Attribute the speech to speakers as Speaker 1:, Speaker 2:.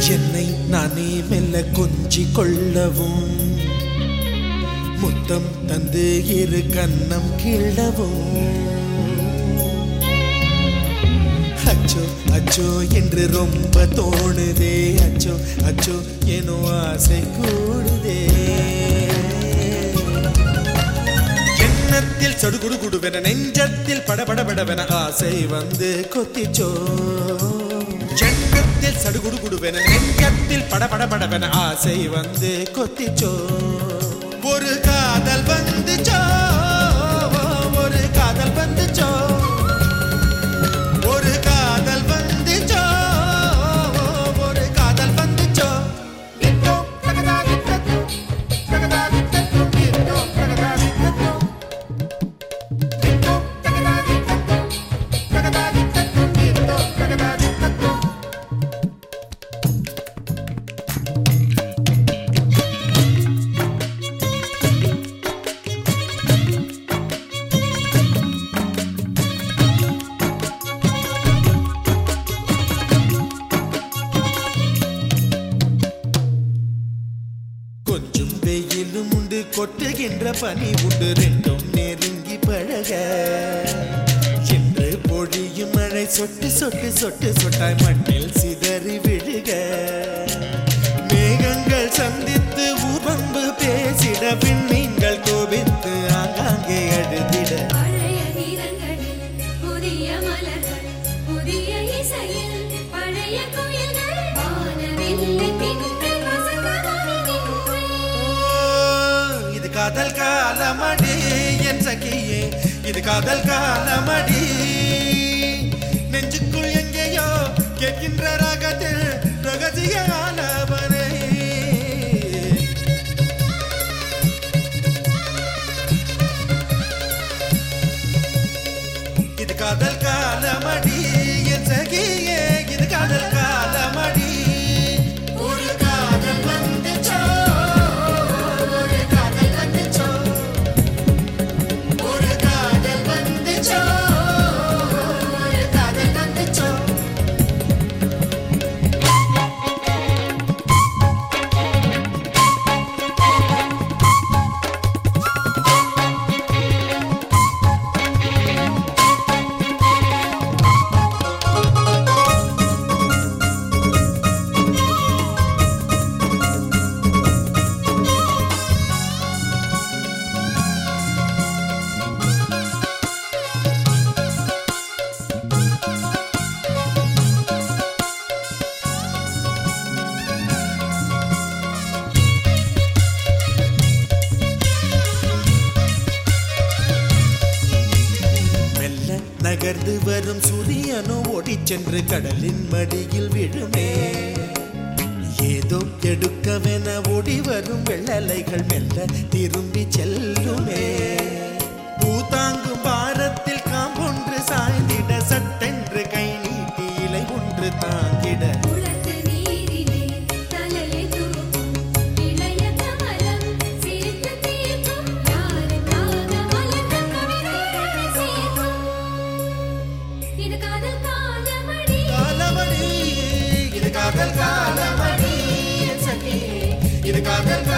Speaker 1: என்னை நானே மெல்ல கொஞ்சி கொள்ளவும் முத்தம் தந்து இரு கண்ணம் கிள்ளவும் அச்சோ அச்சோ என்று ரொம்ப தோணுதே அச்சோ அச்சோ ஏனோ ஆசை கூடுதே எண்ணத்தில் சடுகுடு குடுவென நெஞ்சத்தில் படபடபடவென ஆசை வந்து கொத்திச்சோ எண்ணத்தில் சடுகுடு குடுவென நெஞ்சத்தில் படபடபடவென ஆசை வந்து கொத்திச்சோ ஒரு காதல் வந்துச்சோ ஒரு காதல் வந்துச்சோ ஒரு காதல் வந்துச்சோ ஒரு காதல் வந்துச்சோ கொஞ்சம் வெயிலும் உண்டு கொட்டுகின்ற பனி உண்டு ரெண்டும் நெருங்கி பழக என்று பொழியும் மழை சொட்டு சொட்டு சொட்டு சொட்டாய் மண்ணில் சிதறி விழுக மேகங்கள் சந்தித்து உபம்பு பேசிட விண்மீன்கள் கோபித்து ஆங்காங்கே அழுதிட
Speaker 2: பழைய கீதங்களில் புதிய மலர்கள் புதிய இசையில் பழைய குயில்கள் வானவில்லை திங்கள் வசந்தமாய் நின்றே.
Speaker 1: ஓ, இது காதல் காலமடி என் சகியே இது காதல் காலமடி நெஞ்சுக்குள் எங்கேயோ கேட்கின்ற ராகத்தில் ரகசிய ஆலவனை இது காதல் காலமடி என் சகியே இது காதல் காலமடி ஒரு காதல் வந்துச்சோ ஒரு காதல் வந்துச்சோ ஒரு காதல் வந்துச்சோ ஒரு காதல் வந்துச்சோ மெல்ல நகர்ந்து வரும் சூரியனோ ஓடிச் சென்று கடலின் மடியில் விழுமே ஏதோ எடுக்கவென ஓடி வரும் வெள்ளலைகள் மெல்ல திரும்பி செல்லுமே பூதாங்கும் பாரத்தில் காம்பொன்று சாய்ந்திட சட்டென்று கை நீட்டி இலை ஒன்று தாங்கிட
Speaker 2: குளத்து நீரிலே தலையை தூக்கும் இளைய கமலம் சிரித்து தீர்க்கும் யாருக்காக மலர்ந்த கவிதைகளை சேர்க்கும் இது காதல் காலமடி
Speaker 1: காலமணி இது காதல் காலமணி என் சகியே இது காதல்